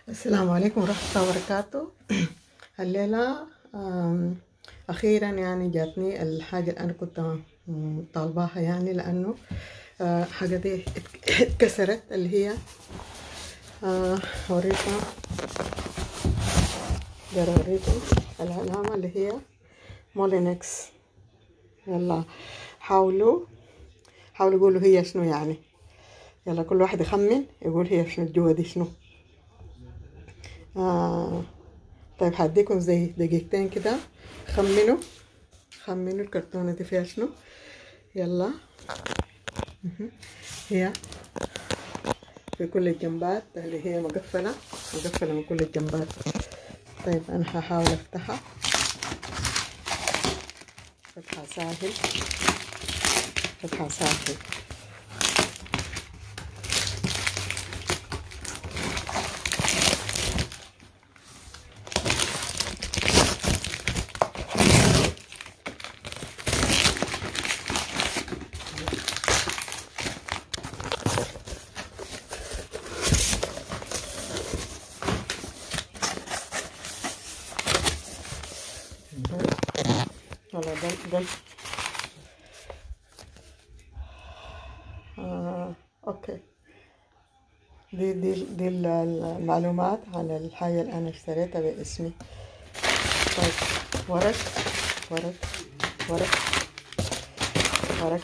السلام عليكم ورحمة الله وبركاته الليلة آم، أخيرا يعني جاتني الحاجة اللي أنا كنت م- طالباها يعني لأنه آه، حاجة دي ات- اتكسرت اللي هي آه، أوريكم دار أوريكم العلامة اللي هي مولينكس يلا حاولوا حاولوا يقولوا هي شنو يعني يلا كل واحد يخمن يقول هي شنو جوا دي شنو آه طيب هديكم زي دقيقتين كده خمنوا خمنوا الكرتونة دي فيها شنو يلا مهم. هي في كل الجنبات اللي هي مقفلة مقفلة من كل الجنبات طيب أنا هحاول أفتحها فتحة سهل فتحة سهل يلا دل دل آه، أوكي دي دي دي ال- المعلومات عن الحاجة اللي أنا اشتريتها باسمي طيب ورق ورق ورق ورق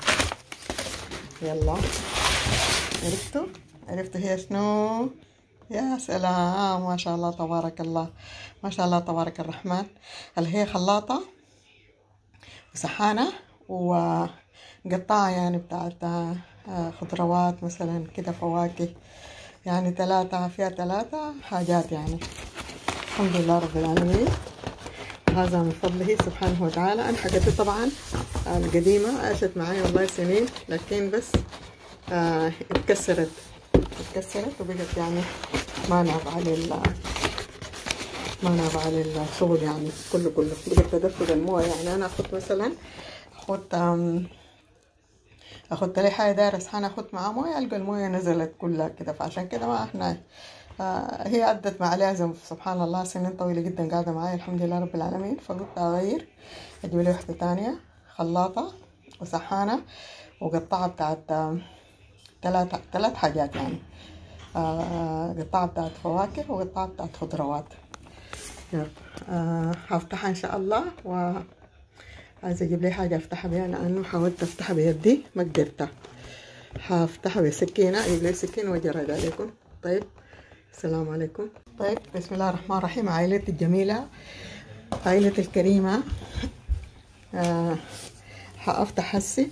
يلا عرفتوا عرفتوا هي شنو يا سلام ما شاء الله تبارك الله ما شاء الله تبارك الرحمن اللي هي خلاطة وسحانة وقطاعة يعني بتاعت آه، خضروات مثلا كده فواكه يعني ثلاثة فيها ثلاثة حاجات يعني الحمد لله رب العالمين هذا من فضله سبحانه وتعالى أنا حاجتي طبعا القديمة عاشت معي والله سنين لكن بس آه اتكسرت اتكسرت وبقت يعني ما نافعة لل ما نافعة للشغل يعني كله كله بقت تدفق المويه يعني أنا أخذ مثلا أخذ آم، أخذت لي حاجة داير أسخن أخذ معاه موية ألقى الموية نزلت كلها كده فعشان كده ما إحنا آه هي عدت مع لازم سبحان الله سنين طويلة جدا قاعدة معايا الحمد لله رب العالمين فقلت أغير أجيب لي واحدة تانية خلاطة وسحانة وقطعة بتاعت آم، ثلاث ثلاث حاجات يعني آه قطعة بتاعت فواكه وقطعة بتاعت خضروات يلا آه هفتحها إن شاء الله و عايزة أجيب لي حاجة أفتحها بيها لأنه حاولت أفتحها بيدي ما قدرت هفتحها بسكينة أجيب لي سكينة وأجرد عليكم طيب السلام عليكم طيب بسم الله الرحمن الرحيم عائلتي الجميلة عائلتي الكريمة آه هأفتح هسي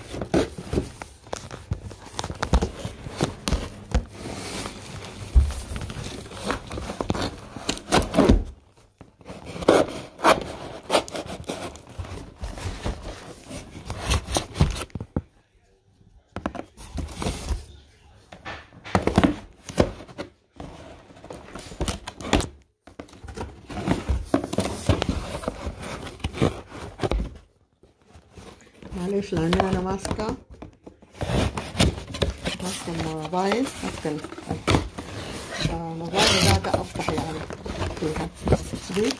معلش لأني أنا ماسكة ماسكة الموبايل ماسكة ال- الموبايل قاعدة أفتح يعني فيها دي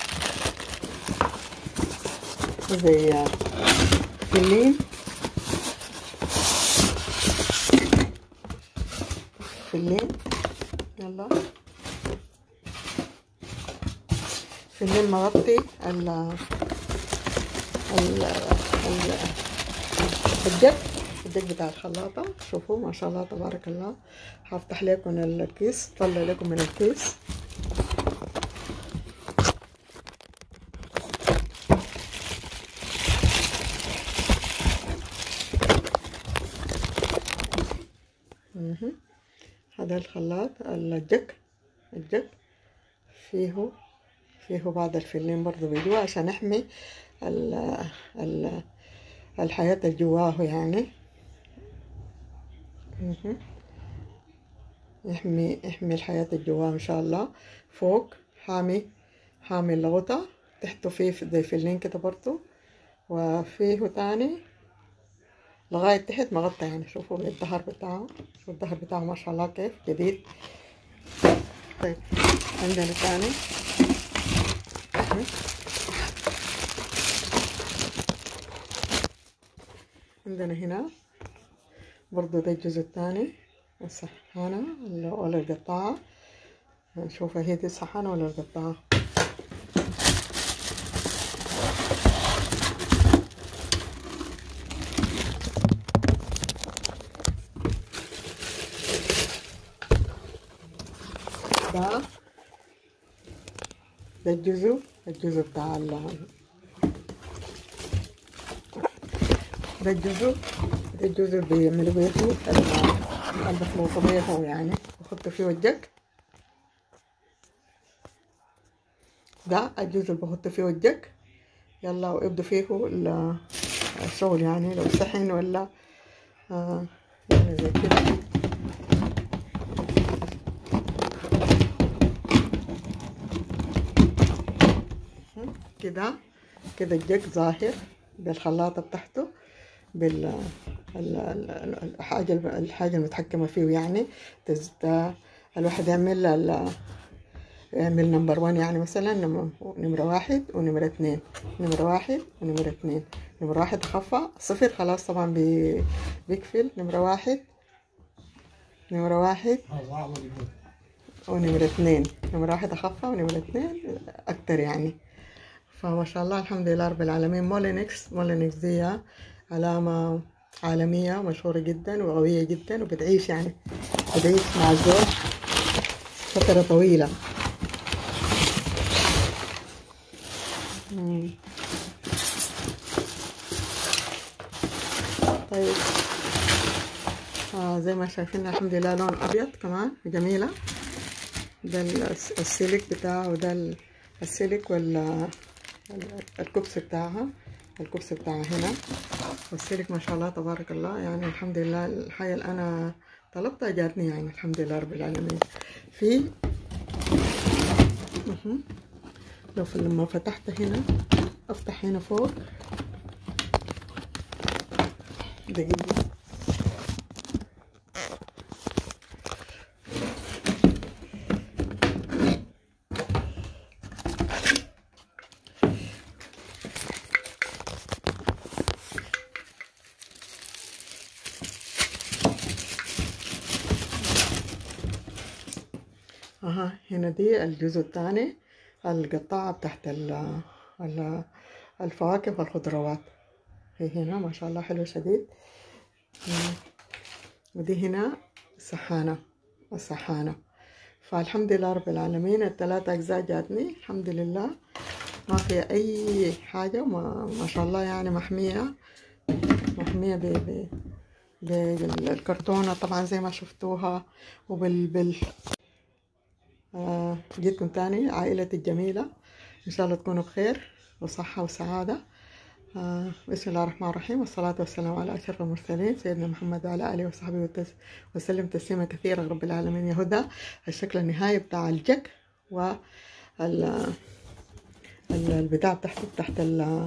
زي فلين فلين يلا فلين مغطي ال ال ال الدق الدق بتاع الخلاطة شوفوا ما شاء الله تبارك الله هفتح لكم الكيس طلع لكم من الكيس مهم. هذا الخلاط الجك الجك فيه فيه بعض الفلين برضو بيجوا عشان يحمي ال ال الحياة اللي جواه يعني مهم. يحمي يحمي الحياة اللي جواه إن شاء الله فوق حامي حامي الغطا تحته فيه زي فلين كده برضو وفيه تاني لغاية تحت مغطى يعني شوفوا الظهر بتاعه شوفوا الظهر بتاعه ما شاء الله كيف جديد طيب عندنا ثاني عندنا هنا برضو ده الجزء الثاني الصحانة ولا القطاعة نشوف هي دي الصحانة ولا القطاعة ده ده الجزء الجزء بتاع ال ده الجزء ده الجزء اللي بيعملوا بيته المخلوطة بيته يعني بحطوا فيه وجهك ده الجزء اللي بحط فيه وجهك يلا وابدوا فيه الشغل يعني لو سحن ولا آه يعني زي كده كده كده الجك ظاهر بالخلاطة بتاعته بال الحاجة الحاجة المتحكمة فيه يعني تزت الواحد يعمل يعمل نمبر وان يعني مثلا نمرة واحد ونمرة اتنين نمرة واحد ونمرة اتنين نمرة واحد خفى صفر خلاص طبعا بي بيقفل نمرة واحد نمرة واحد ونمرة اتنين نمرة واحد أخفى ونمرة اتنين أكتر يعني فما شاء الله الحمد لله رب العالمين مولينكس مولينكس دي علامة عالمية مشهورة جدا وقوية جدا وبتعيش يعني بتعيش مع الزوج فترة طويلة مم. طيب آه زي ما شايفين الحمد لله لون أبيض كمان جميلة ده السيليك بتاعه وده السيليك ولا الكبس بتاعها الكبس بتاعها هنا والسيلك ما شاء الله تبارك الله يعني الحمد لله الحاجة اللي أنا طلبتها جاتني يعني الحمد لله رب العالمين في لو لما فتحت هنا أفتح هنا فوق دقيقة اها هنا دي الجزء الثاني القطاعة تحت ال الفواكه والخضروات هي هنا ما شاء الله حلو شديد ودي هنا السحانة السحانة فالحمد لله رب العالمين الثلاثة أجزاء جاتني الحمد لله ما في أي حاجة ما, ما شاء الله يعني محمية محمية ب ب بالكرتونة طبعا زي ما شفتوها وبال بال آه جيتكم تاني عائلتي الجميلة إن شاء الله تكونوا بخير وصحة وسعادة آه بسم الله الرحمن الرحيم والصلاة والسلام على أشرف المرسلين سيدنا محمد وعلى آله وصحبه وسلم تسليما كثيرا رب العالمين يا هدى الشكل النهائي بتاع الجك و البتاع تحت تحت ال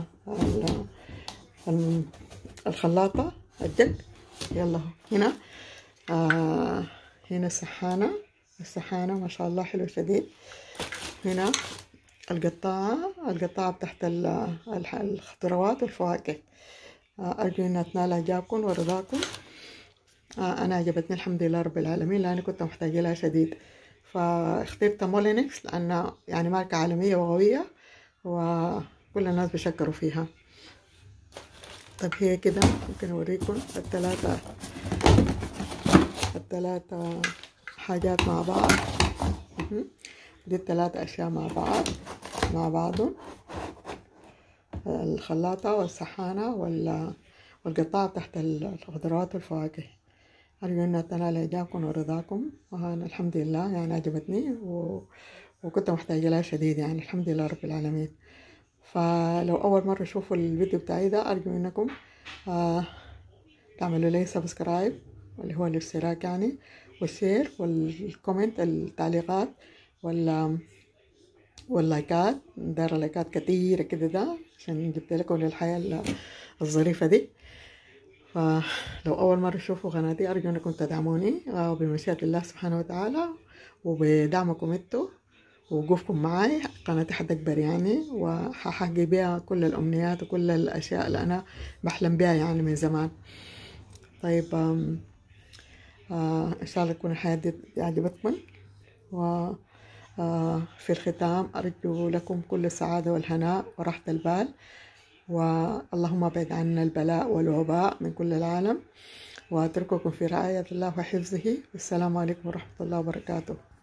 الخلاطة الجك يلا هنا آه هنا السحانة السحانة ما شاء الله حلو شديد هنا القطاعة القطاعة تحت الخضروات والفواكه أرجو أنها تنال إعجابكم ورضاكم أنا عجبتني الحمد لله رب العالمين لأني كنت محتاجة لها شديد فاخترت مولينكس لأنها يعني ماركة عالمية وقوية وكل الناس بيشكروا فيها طب هي كده ممكن أوريكم الثلاثة الثلاثة حاجات مع بعض دي الثلاثة أشياء مع بعض مع بعضهم الخلاطة والسحانة والقطاع تحت الخضروات والفواكه أرجو أنها تنال إعجابكم ورضاكم وأنا الحمد لله يعني عجبتني و... وكنت محتاجة لها شديد يعني الحمد لله رب العالمين فلو أول مرة تشوفوا الفيديو بتاعي ده أرجو أنكم آه تعملوا لي سبسكرايب اللي هو الاشتراك يعني والشير والكومنت التعليقات وال واللايكات دار لايكات كتيرة كده ده عشان جبت لكم للحياة الظريفة دي فلو أول مرة تشوفوا قناتي أرجو أنكم تدعموني بمشيئة الله سبحانه وتعالى وبدعمكم انتوا ووقوفكم معي قناتي حتكبر يعني وححقق بيها كل الأمنيات وكل الأشياء اللي أنا بحلم بيها يعني من زمان طيب آم، آه إن شاء الله تكون الحياة دي عجبتكم و آه في الختام أرجو لكم كل السعادة والهناء وراحة البال واللهم ابعد عنا البلاء والوباء من كل العالم وأترككم في رعاية الله وحفظه والسلام عليكم ورحمة الله وبركاته